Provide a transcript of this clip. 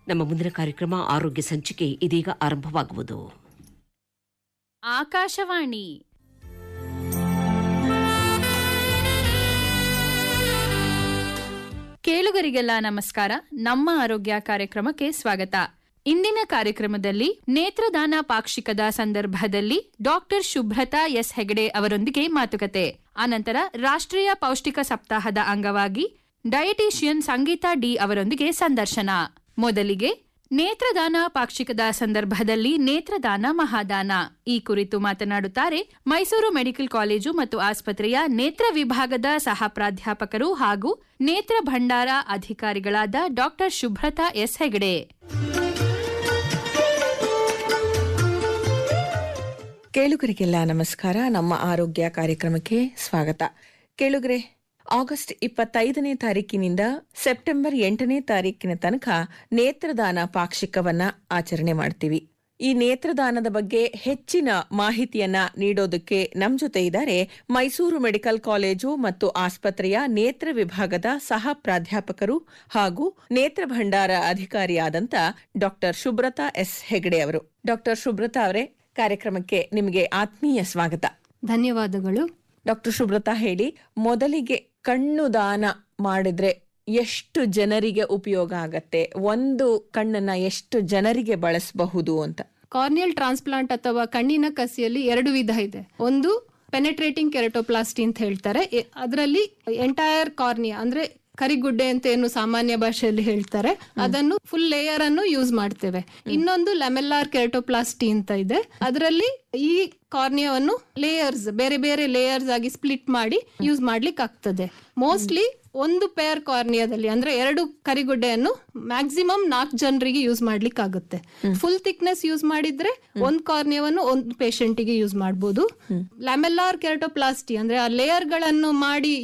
ನಮ್ಮ ಮುಂದಿನ ಕಾರ್ಯಕ್ರಮ ಆರೋಗ್ಯ ಸಂಚಿಕೆ ಇದೀಗ ಆರಂಭವಾಗುವುದು ಆಕಾಶವಾಣಿ ಕೇಳುಗರಿಗೆಲ್ಲ ನಮಸ್ಕಾರ ನಮ್ಮ ಆರೋಗ್ಯ ಕಾರ್ಯಕ್ರಮಕ್ಕೆ ಸ್ವಾಗತ ಇಂದಿನ ಕಾರ್ಯಕ್ರಮದಲ್ಲಿ ನೇತ್ರದಾನ ಪಾಕ್ಷಿಕದ ಸಂದರ್ಭದಲ್ಲಿ ಡಾಕ್ಟರ್ ಶುಭ್ರತಾ ಎಸ್ ಹೆಗಡೆ ಅವರೊಂದಿಗೆ ಮಾತುಕತೆ ಆನಂತರ ರಾಷ್ಟ್ರೀಯ ಪೌಷ್ಟಿಕ ಸಪ್ತಾಹದ ಅಂಗವಾಗಿ ಡಯಟಿಷಿಯನ್ ಸಂಗೀತಾ ಡಿ ಅವರೊಂದಿಗೆ ಸಂದರ್ಶನ ಮೊದಲಿಗೆ ನೇತ್ರದಾನ ಪಾಕ್ಷಿಕದ ಸಂದರ್ಭದಲ್ಲಿ ನೇತ್ರದಾನ ಮಹಾದಾನ ಈ ಕುರಿತು ಮಾತನಾಡುತ್ತಾರೆ ಮೈಸೂರು ಮೆಡಿಕಲ್ ಕಾಲೇಜು ಮತ್ತು ಆಸ್ಪತ್ರೆಯ ನೇತ್ರ ವಿಭಾಗದ ಸಹ ಪ್ರಾಧ್ಯಾಪಕರು ಹಾಗೂ ನೇತ್ರ ಭಂಡಾರ ಅಧಿಕಾರಿಗಳಾದ ಡಾಕ್ಟರ್ ಶುಭ್ರತಾ ಎಸ್ ಹೆಗಡೆ ಕೇಳುಗರಿಗೆಲ್ಲ ನಮಸ್ಕಾರ ನಮ್ಮ ಆರೋಗ್ಯ ಕಾರ್ಯಕ್ರಮಕ್ಕೆ ಸ್ವಾಗತ ಕೇಳುಗರೆ ಆಗಸ್ಟ್ ಇಪ್ಪತ್ತೈದನೇ ತಾರೀಕಿನಿಂದ ಸೆಪ್ಟೆಂಬರ್ ಎಂಟನೇ ತಾರೀಕಿನ ತನಕ ನೇತ್ರದಾನ ಪಾಕ್ಷಿಕವನ್ನ ಆಚರಣೆ ಮಾಡ್ತೀವಿ ಈ ನೇತ್ರದಾನದ ಬಗ್ಗೆ ಹೆಚ್ಚಿನ ಮಾಹಿತಿಯನ್ನ ನೀಡೋದಕ್ಕೆ ನಮ್ ಜೊತೆ ಇದ್ದಾರೆ ಮೈಸೂರು ಮೆಡಿಕಲ್ ಕಾಲೇಜು ಮತ್ತು ಆಸ್ಪತ್ರೆಯ ನೇತ್ರ ವಿಭಾಗದ ಸಹ ಪ್ರಾಧ್ಯಾಪಕರು ಹಾಗೂ ನೇತ್ರ ಭಂಡಾರ ಅಧಿಕಾರಿಯಾದಂತ ಡಾಕ್ಟರ್ ಶುಭ್ರತಾ ಎಸ್ ಹೆಗಡೆ ಅವರು ಡಾಕ್ಟರ್ ಶುಭ್ರತಾ ಅವರೇ ಕಾರ್ಯಕ್ರಮಕ್ಕೆ ನಿಮಗೆ ಆತ್ಮೀಯ ಸ್ವಾಗತ ಧನ್ಯವಾದಗಳು ಡಾಕ್ಟರ್ ಶುಭ್ರತಾ ಹೇಳಿ ಮೊದಲಿಗೆ ಕಣ್ಣು ದಾನ ಮಾಡಿದ್ರೆ ಎಷ್ಟು ಜನರಿಗೆ ಉಪಯೋಗ ಆಗತ್ತೆ ಒಂದು ಕಣ್ಣನ್ನ ಎಷ್ಟು ಜನರಿಗೆ ಬಳಸಬಹುದು ಅಂತ ಕಾರ್ನಿಯಲ್ ಟ್ರಾನ್ಸ್ಪ್ಲಾಂಟ್ ಅಥವಾ ಕಣ್ಣಿನ ಕಸಿಯಲ್ಲಿ ಎರಡು ವಿಧ ಇದೆ ಒಂದು ಪೆನೆಟ್ರೇಟಿಂಗ್ ಕೆರಟೋಪ್ಲಾಸ್ಟಿ ಅಂತ ಹೇಳ್ತಾರೆ ಅದರಲ್ಲಿ ಎಂಟೈರ್ ಕಾರ್ನಿಯಾ ಅಂದ್ರೆ ಕರಿಗುಡ್ಡೆ ಅಂತ ಏನು ಸಾಮಾನ್ಯ ಭಾಷೆಯಲ್ಲಿ ಹೇಳ್ತಾರೆ ಅದನ್ನು ಫುಲ್ ಲೇಯರ್ ಅನ್ನು ಯೂಸ್ ಮಾಡ್ತೇವೆ ಇನ್ನೊಂದು ಲೆಮೆಲ್ಲಾರ್ ಕೆರಟೋಪ್ಲಾಸ್ಟಿ ಅಂತ ಇದೆ ಅದರಲ್ಲಿ ಈ ಕಾರ್ನಿಯಾವನ್ನು ಲೇಯರ್ಸ್ ಬೇರೆ ಬೇರೆ ಲೇಯರ್ಸ್ ಆಗಿ ಸ್ಪ್ಲಿಟ್ ಮಾಡಿ ಯೂಸ್ ಮಾಡ್ಲಿಕ್ಕೆ ಆಗ್ತದೆ ಮೋಸ್ಟ್ಲಿ ಒಂದು ಪೇರ್ ಕಾರ್ನಿಯಾದಲ್ಲಿ ಅಂದ್ರೆ ಎರಡು ಕರಿಗುಡ್ಡೆಯನ್ನು ಮ್ಯಾಕ್ಸಿಮಮ್ ನಾಲ್ಕು ಜನರಿಗೆ ಯೂಸ್ ಮಾಡ್ಲಿಕ್ಕೆ ಆಗುತ್ತೆ ಫುಲ್ ಥಿಕ್ನೆಸ್ ಯೂಸ್ ಮಾಡಿದ್ರೆ ಒಂದ್ ಕಾರ್ನಿಯಾವನ್ನು ಒಂದು ಪೇಷಂಟಿಗೆ ಯೂಸ್ ಮಾಡಬಹುದು ಲ್ಯಾಮೆಲ್ಲಾರ್ ಕೆರಟೋಪ್ಲಾಸ್ಟಿ ಅಂದ್ರೆ ಆ ಲೇಯರ್ ಗಳನ್ನು ಮಾಡಿ